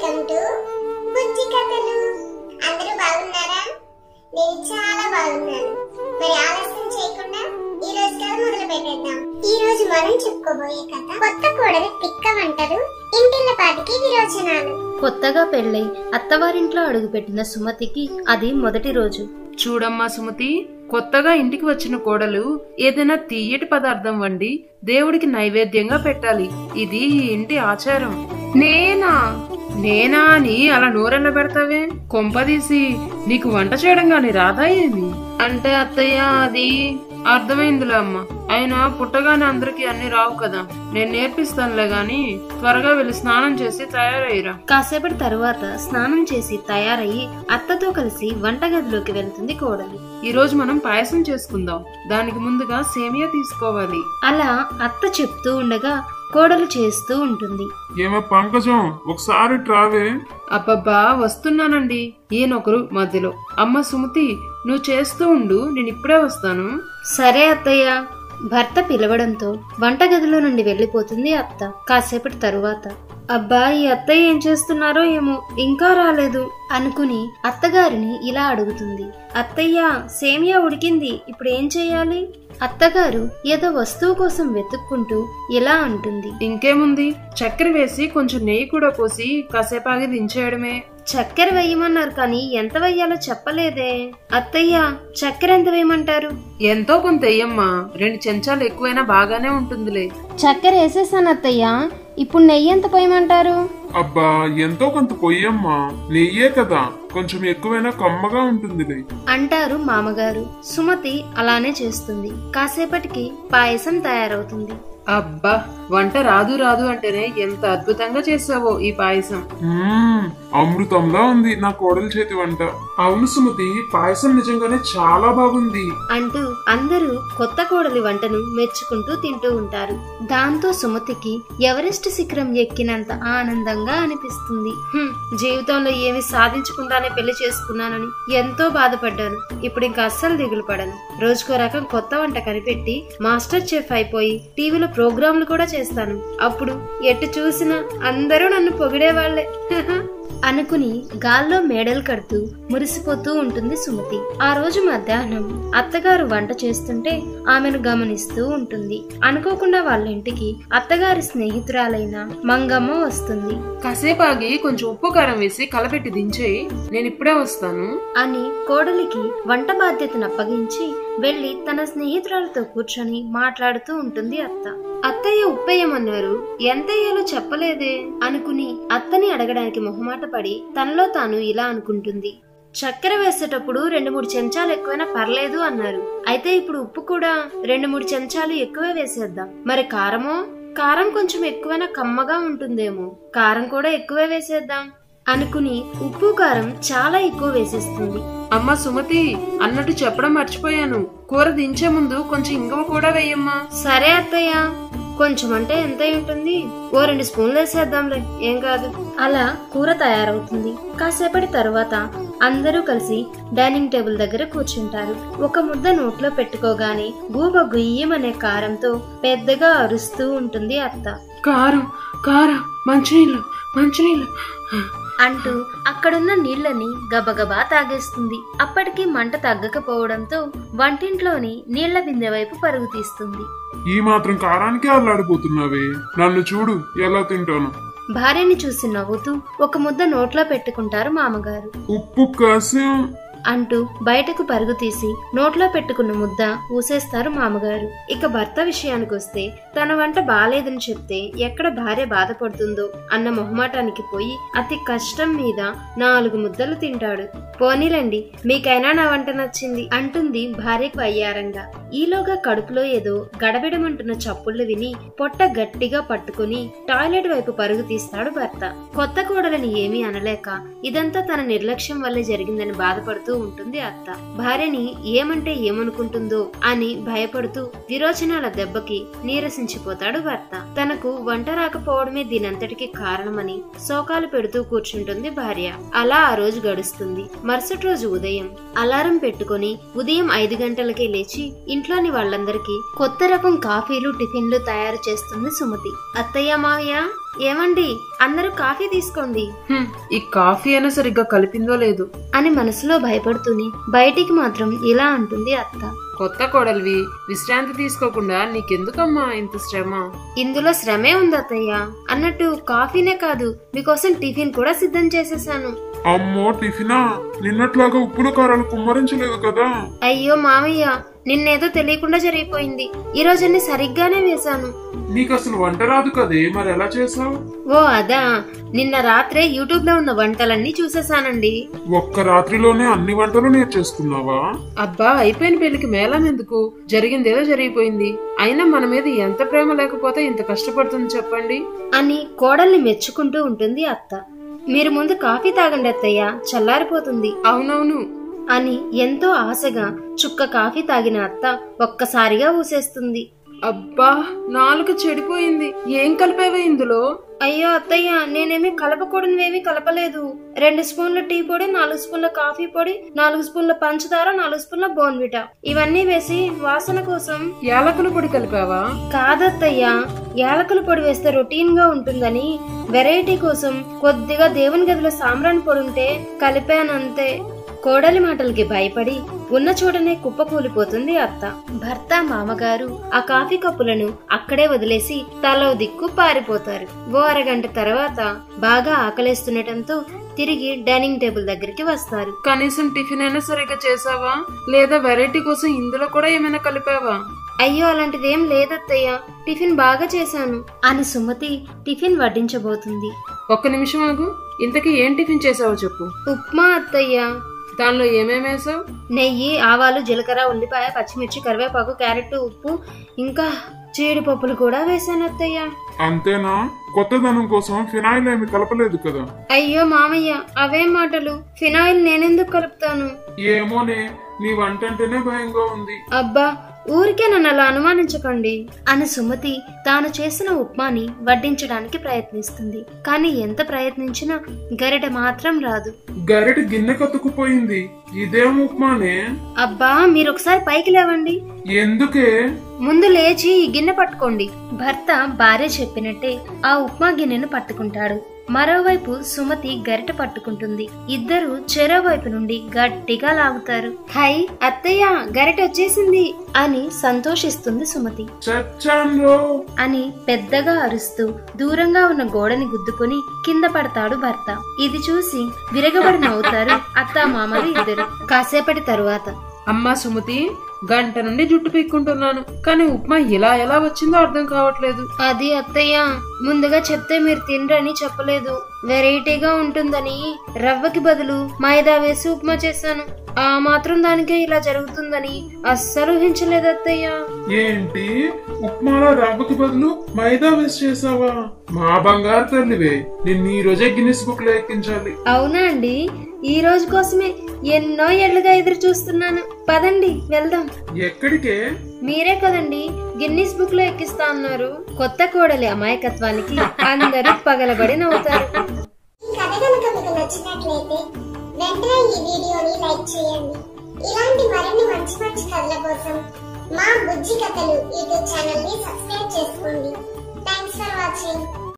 welcome to బుజ్జి కథలు అందరూ బాగున్నారా నేను చాలా బాగున్నాను మరి ఆలస్యం చేయకుండా ఈ రోజు కథ మొదలు పెట్టేద్దాం ఈ రోజు మనం చెప్పుకోబోయే కథ కొత్త కోడలు తిక్క వంటలు ఇంటిళ్ళ పాటికి విరోచనాలు కొత్తగా పెళ్ళై అత్తవారింట్లో అడుగుపెట్టిన సుమతికి అది మొదటి రోజు చూడమ్మా సుమతి కొత్తగా ఇంటికి వచ్చిన కోడలు ఏదైనా తీయటి పదార్థం వండి దేవుడికి నైవేద్యంగా పెట్టాలి ఇది ఈ ఇంటి ఆచారం నేనా నేనా అని అలా నోరెళ్ళ పెడతావే కొంపదీసి నీకు వంట చేయడం గాని రాదా ఏమి అంటే అత్తయ్య అది అర్థమైందిలే అమ్మ అయినా పుట్టగానే అందరికి అన్ని రావు కదా నేను నేర్పిస్తానులే గాని త్వరగా వెళ్ళి స్నానం చేసి తయారయ్యిరా కాసేపటి తరువాత స్నానం చేసి తయారయ్యి అత్తతో కలిసి వంటగదిలోకి వెళ్తుంది కోడలు ఈ రోజు మనం పాయసం చేసుకుందాం దానికి ముందుగా సేమియా తీసుకోవాలి అలా అత్త చెప్తూ ఉండగా కోడలు చేస్తూ ఉంటుంది ఏమో పంకజం ఒకసారి ట్రావే అబ్బబ్బా వస్తున్నానండి ఈయనొకరు మధ్యలో అమ్మ సుమతి నువ్వు చేస్తూ ఉండు నేను ఇప్పుడే వస్తాను సరే అత్తయ్య భర్త పిలవడంతో వంటగదిలో నుండి వెళ్ళిపోతుంది అత్త కాసేపటి తరువాత అబ్బా ఈ అత్తయ్య ఏం చేస్తున్నారో ఏమో ఇంకా రాలేదు అనుకుని అత్తగారిని ఇలా అడుగుతుంది అత్తయ్య సేమియా ఉడికింది ఇప్పుడు ఏం చేయాలి అత్తగారు ఏదో వస్తువు కోసం వెతుక్కుంటూ ఇలా అంటుంది ఇంకేముంది చక్కెర వేసి కొంచెం నెయ్యి కూడా పోసి కాసేపు ఆగి దించేయడమే చక్కెర వేయమన్నారు కానీ ఎంత వేయాలో చెప్పలేదే అత్తయ్య చక్కెర ఎంత వేయమంటారు ఎంతో కొంత వెయ్యమ్మా రెండు చెంచాలు ఎక్కువైనా బాగానే ఉంటుందిలే చక్కెర వేసేసాను అత్తయ్య ఇప్పుడు నెయ్యి ఎంత పోయమంటారు అబ్బా ఎంతో కొంత పొయ్యమ్మా నెయ్యే కదా కొంచెం ఎక్కువైనా కమ్మగా ఉంటుందిలే అంటారు మామగారు సుమతి అలానే చేస్తుంది కాసేపటికి పాయసం తయారవుతుంది అబ్బా వంట రాదు రాదు అంటేనే ఎంత అద్భుతంగా చేసావో ఈ పాయసం మ్మ్, అమృతంలా ఉంది నా కోడలి చేతి వంట అవును సుమతి పాయసం నిజంగానే చాలా బాగుంది అంటూ అందరూ కొత్త కోడలి వంటను మెచ్చుకుంటూ తింటూ ఉంటారు దాంతో సుమతికి ఎవరెస్ట్ శిఖరం ఎక్కినంత ఆనందంగా అనిపిస్తుంది "హ్మ్, జీవితంలో ఏమి సాధించకుండానే పెళ్లి చేసుకున్నానని ఎంతో బాధపడ్డాను ఇప్పుడు ఇంకా అస్సలు దిగులు పడను రోజుకో రకం కొత్త వంట కనిపెట్టి మాస్టర్ చెఫ్ అయిపోయి టీవీలో ప్రోగ్రాంలు కూడా చేస్తాను అప్పుడు ఎటు చూసినా అందరూ నన్ను పొగిడేవాళ్లే అనుకుని గాల్లో మేడలు కడుతూ మురిసిపోతూ ఉంటుంది సుమతి ఆ రోజు మధ్యాహ్నం అత్తగారు వంట చేస్తుంటే ఆమెను గమనిస్తూ ఉంటుంది అనుకోకుండా వాళ్ళ ఇంటికి అత్తగారి స్నేహితురాలైన మంగమ్మ వస్తుంది కాసేపు ఆగి కొంచెం ఉప్పు కారం వేసి కలపెట్టి దించేయి నేను ఇప్పుడే వస్తాను అని కోడలికి వంట బాధ్యతను అప్పగించి వెళ్లి తన స్నేహితురాలతో కూర్చొని మాట్లాడుతూ ఉంటుంది అత్త అత్తయ్య ఉప్పేయమన్నారు ఎంత వేయాలో చెప్పలేదే అనుకుని అత్తని అడగడానికి మొహమాట పడి తనలో తాను ఇలా అనుకుంటుంది చక్కెర వేసేటప్పుడు రెండు మూడు చెంచాలు ఎక్కువైనా పర్లేదు అన్నారు అయితే ఇప్పుడు ఉప్పు కూడా రెండు మూడు చెంచాలు ఎక్కువే వేసేద్దాం మరి కారమో కారం కొంచెం ఎక్కువైనా కమ్మగా ఉంటుందేమో కారం కూడా ఎక్కువే వేసేద్దాం అనుకుని ఉప్పు కారం చాలా ఎక్కువ వేసేస్తుంది అమ్మ సుమతి అన్నట్టు చెప్పడం మర్చిపోయాను కూర దించే ముందు కొంచెం ఇంగవ కూడా వేయమ్మా సరే అత్తయ్య కొంచెం అంటే ఎంత అయి ఉంటుంది ఓ రెండు స్పూన్లు వేసేద్దాంలే ఏం కాదు అలా కూర తయారవుతుంది కాసేపటి తరువాత అందరూ కలిసి డైనింగ్ టేబుల్ దగ్గర కూర్చుంటారు ఒక ముద్ద నోట్లో పెట్టుకోగానే గూబ గుయ్యమనే కారంతో పెద్దగా అరుస్తూ ఉంటుంది అత్త కారం కారం మంచినీళ్ళు మంచినీళ్ళు అంటూ అక్కడున్న నీళ్ళని గబగబా తాగేస్తుంది అప్పటికి మంట తగ్గకపోవడంతో వంటింట్లోని నీళ్ల బిందె వైపు పరుగు తీస్తుంది ఈ మాత్రం కారానికి అల్లాడిపోతున్నావే నన్ను చూడు ఎలా తింటాను భార్యని చూసి నవ్వుతూ ఒక ముద్ద నోట్లో పెట్టుకుంటారు మామగారు ఉప్పు కాసం అంటూ బయటకు పరుగు తీసి నోట్లో పెట్టుకున్న ముద్ద ఊసేస్తారు మామగారు ఇక భర్త విషయానికి వస్తే తన వంట బాలేదని చెప్తే ఎక్కడ భార్య బాధపడుతుందో అన్న మొహమాటానికి పోయి అతి కష్టం మీద నాలుగు ముద్దలు తింటాడు పోనీలండి మీకైనా నా వంట నచ్చింది అంటుంది భార్యకు అయ్యారంగా ఈలోగా కడుపులో ఏదో గడబిడమంటున్న చప్పుళ్ళు విని పొట్ట గట్టిగా పట్టుకుని టాయిలెట్ వైపు పరుగు తీస్తాడు భర్త కొత్త కోడలని ఏమీ అనలేక ఇదంతా తన నిర్లక్ష్యం వల్లే జరిగిందని బాధపడుతూ బాధపడుతూ ఉంటుంది అత్త భార్యని ఏమంటే ఏమనుకుంటుందో అని భయపడుతూ విరోచనాల దెబ్బకి నీరసించిపోతాడు భర్త తనకు వంట రాకపోవడమే దీనంతటికి కారణమని శోకాలు పెడుతూ కూర్చుంటుంది భార్య అలా ఆ రోజు గడుస్తుంది మరుసటి రోజు ఉదయం అలారం పెట్టుకొని ఉదయం ఐదు గంటలకే లేచి ఇంట్లోని వాళ్ళందరికీ కొత్త రకం కాఫీలు టిఫిన్లు తయారు చేస్తుంది సుమతి అత్తయ్య మావయ్య ఏమండి అందరూ కాఫీ తీసుకోండి హ్మ్, ఈ కాఫీ అయినా సరిగ్గా కలిపిందో లేదు అని మనసులో భయపడుతూనే బయటికి మాత్రం ఇలా అంటుంది అత్త కొత్త కోడలివి విశ్రాంతి తీసుకోకుండా నీకెందుకమ్మా ఇంత శ్రమ ఇందులో శ్రమే ఉంది అత్తయ్య అన్నట్టు కాఫీనే కాదు మీకోసం టిఫిన్ కూడా సిద్ధం చేసేసాను అమ్మో టిఫినా నిన్నట్లాగా ఉప్పులు కారాలు కుమ్మరించలేదు కదా అయ్యో మామయ్య నిన్నేదో తెలియకుండా జరిగిపోయింది ఈ రోజన్నీ సరిగ్గానే వేశాను నీకు అసలు వంట రాదు కదే మరి ఎలా చేసావు ఓ అదా నిన్న రాత్రే యూట్యూబ్ లో ఉన్న వంటలన్నీ చూసేసానండి ఒక్క రాత్రిలోనే అన్ని వంటలు నేర్చేసుకున్నావా అబ్బా అయిపోయిన పెళ్లికి మేళం ఎందుకు జరిగిందేదో జరిగిపోయింది అయినా మన మీద ఎంత ప్రేమ లేకపోతే ఇంత కష్టపడుతుంది చెప్పండి అని కోడల్ని మెచ్చుకుంటూ ఉంటుంది అత్త మీరు ముందు కాఫీ తాగండి అత్తయ్య చల్లారిపోతుంది అవునవును అని ఎంతో ఆశగా చుక్క కాఫీ తాగిన అత్త ఒక్కసారిగా ఊసేస్తుంది అబ్బా నాలుక చెడిపోయింది ఏం కలిపేవే ఇందులో అయ్యో అత్తయ్య నేనేమి కలపకూడనివేమి కలపలేదు రెండు స్పూన్ల టీ పొడి నాలుగు స్పూన్ల కాఫీ పొడి నాలుగు స్పూన్ల పంచదార నాలుగు స్పూన్ల బోన్విటా ఇవన్నీ వేసి వాసన కోసం యాలకుల పొడి కలిపావా కాదత్తయ్య యాలకుల పొడి వేస్తే రొటీన్ గా ఉంటుందని వెరైటీ కోసం కొద్దిగా దేవుని గదిలో సాంబ్రాణి పొడి ఉంటే కలిపానంతే కోడలి మాటలకి భయపడి ఉన్న చోటనే కుప్పకూలిపోతుంది అత్త భర్త మామగారు ఆ కాఫీ కప్పులను అక్కడే వదిలేసి తలో దిక్కు పారిపోతారు ఓ అరగంట తర్వాత బాగా ఆకలేస్తుండటంతో తిరిగి డైనింగ్ టేబుల్ దగ్గరికి వస్తారు కనీసం టిఫిన్ అయినా సరిగ్గా చేసావా లేదా వెరైటీ కోసం ఇందులో కూడా ఏమైనా కలిపావా అయ్యో అలాంటిదేం లేదత్తయ్య టిఫిన్ బాగా చేశాను అని సుమతి టిఫిన్ వడ్డించబోతుంది ఒక్క నిమిషం ఆగు ఇంతకీ ఏం టిఫిన్ చేసావో చెప్పు ఉప్మా అత్తయ్య దానిలో ఏమేమి వేసావు నెయ్యి ఆవాలు జీలకర్ర ఉల్లిపాయ పచ్చిమిర్చి కరివేపాకు క్యారెట్ ఉప్పు ఇంకా జీడిపప్పులు కూడా వేసాను అత్తయ్య అంతేనా కొత్తదనం కోసం ఫినాయిల్ ఏమి కలపలేదు కదా అయ్యో మామయ్య అవే మాటలు ఫినాయిల్ నేనెందుకు కలుపుతాను ఏమోనే నీ వంట అంటేనే భయంగా ఉంది అబ్బా ఊరికే నన్ను అలా అనుమానించకండి అని సుమతి తాను చేసిన ఉప్మాని వడ్డించడానికి ప్రయత్నిస్తుంది కానీ ఎంత ప్రయత్నించినా గరిట మాత్రం రాదు గరిట గిన్నె కత్తుకుపోయింది ఇదేం ఉప్మానే అబ్బా మీరు ఒకసారి పైకి లేవండి ఎందుకే ముందు లేచి ఈ గిన్నె పట్టుకోండి భర్త భార్య చెప్పినట్టే ఆ ఉప్మా గిన్నెను పట్టుకుంటాడు మరోవైపు సుమతి గరిట పట్టుకుంటుంది ఇద్దరు చెరోవైపు నుండి గట్టిగా లాగుతారు హై అత్తయ్య గరిట వచ్చేసింది అని సంతోషిస్తుంది సుమతి చచ్చాన్రో అని పెద్దగా అరుస్తూ దూరంగా ఉన్న గోడని గుద్దుకొని కింద పడతాడు భర్త ఇది చూసి విరగబడి నవ్వుతారు అత్తా మామలు ఇద్దరు కాసేపటి తరువాత అమ్మా సుమతి గంట నుండి జుట్టు పీక్కుంటున్నాను కానీ ఉప్మా ఇలా ఎలా వచ్చిందో అర్థం కావట్లేదు అది అత్తయ్య ముందుగా చెప్తే మీరు తినరని చెప్పలేదు వెరైటీగా ఉంటుందని రవ్వకి బదులు మైదా వేసి ఉప్మా చేశాను ఆ మాత్రం దానికే ఇలా జరుగుతుందని అస్సలు ఊహించలేదు అత్తయ్య ఏంటి ఉప్మాలో రవ్వకి బదులు మైదా వేసి చేసావా మా బంగారు తల్లివే నిన్ను ఈ రోజే గిన్నిస్ బుక్ లో ఎక్కించాలి అవునా అండి ఈ రోజు కోసమే ఎన్నో ఏళ్లుగా ఎదురు చూస్తున్నాను పదండి వెళ్దాం ఎక్కడికే మీరే కదండి గిన్నీస్ బుక్ లో ఎక్కిస్తా అన్నారు కొత్త కోడలి అమాయకత్వానికి అందరూ పగలబడి నవ్వుతారు ఈ కథ కనుక మీకు నచ్చినట్లయితే వెంటనే ఈ వీడియోని లైక్ చేయండి ఇలాంటి మరిన్ని మంచి మంచి కథల కోసం మా బుజ్జి కథలు యూట్యూబ్ ఛానల్ ని సబ్స్క్రైబ్ చేసుకోండి థ్యాంక్స్ ఫర్ వాచింగ్